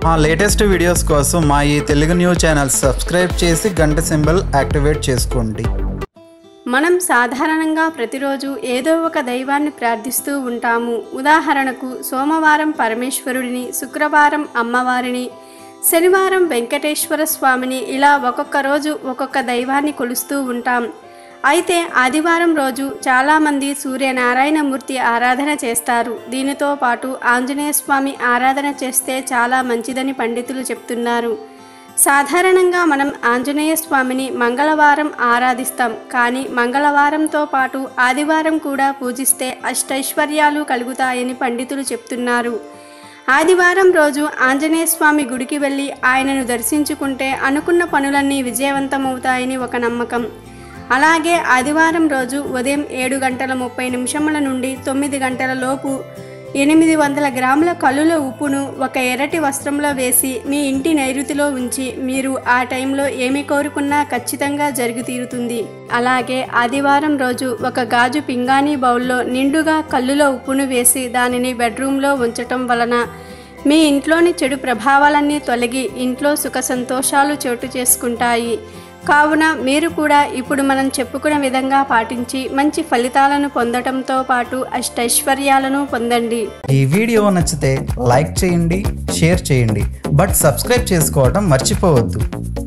మా latest videos కోసం మా ఈ తెలుగు న్యూస్ ఛానల్ సబ్స్క్రైబ్ చేసి గంట సింబల్ యాక్టివేట్ చేసుకోండి మనం సాధారణంగా ప్రతిరోజు ఏదో ఒక దైవాన్ని ప్రార్థిస్తూ ఉంటాము ఉదాహరణకు సోమవారం పరమేశ్వరుడిని శుక్రవారం అమ్మవారిని శనివారం వెంకటేశ్వర స్వామిని ఇలా ఒక్కొక్క రోజు ఒక్కొక్క దైవాన్ని కొలుస్తూ ఉంటాం అయితే ఆదివారం రోజు చాలామంది సూర్యనారాయణమూర్తి ఆరాధన చేస్తారు దీనితో పాటు ఆంజనేయ స్వామి ఆరాధన చేస్తే చాలా మంచిదని పండితులు చెప్తున్నారు సాధారణంగా మనం ఆంజనేయ స్వామిని మంగళవారం ఆరాధిస్తాం కానీ మంగళవారంతో పాటు ఆదివారం కూడా పూజిస్తే అష్టైశ్వర్యాలు కలుగుతాయని పండితులు చెప్తున్నారు ఆదివారం రోజు ఆంజనేయ స్వామి గుడికి వెళ్ళి ఆయనను దర్శించుకుంటే అనుకున్న పనులన్నీ విజయవంతమవుతాయని ఒక నమ్మకం అలాగే ఆదివారం రోజు ఉదయం ఏడు గంటల ముప్పై నిమిషముల నుండి తొమ్మిది గంటల లోపు ఎనిమిది వందల గ్రాముల కల్లుల ఉప్పును ఒక ఎర్రటి వస్త్రంలో వేసి మీ ఇంటి నైరుతిలో ఉంచి మీరు ఆ టైంలో ఏమి కోరుకున్నా ఖచ్చితంగా జరిగి తీరుతుంది అలాగే ఆదివారం రోజు ఒక గాజు పింగాణీ బౌల్లో నిండుగా కల్లుల ఉప్పును వేసి దానిని బెడ్రూమ్లో ఉంచటం వలన మీ ఇంట్లోని చెడు ప్రభావాలన్నీ తొలగి ఇంట్లో సుఖ సంతోషాలు చోటు చేసుకుంటాయి కావున మీరు కూడా ఇప్పుడు మనం చెప్పుకున్న విధంగా పాటించి మంచి ఫలితాలను పొందటంతో పాటు అష్టైశ్వర్యాలను పొందండి ఈ వీడియో నచ్చితే లైక్ చేయండి షేర్ చేయండి బట్ సబ్స్క్రైబ్ చేసుకోవడం మర్చిపోవద్దు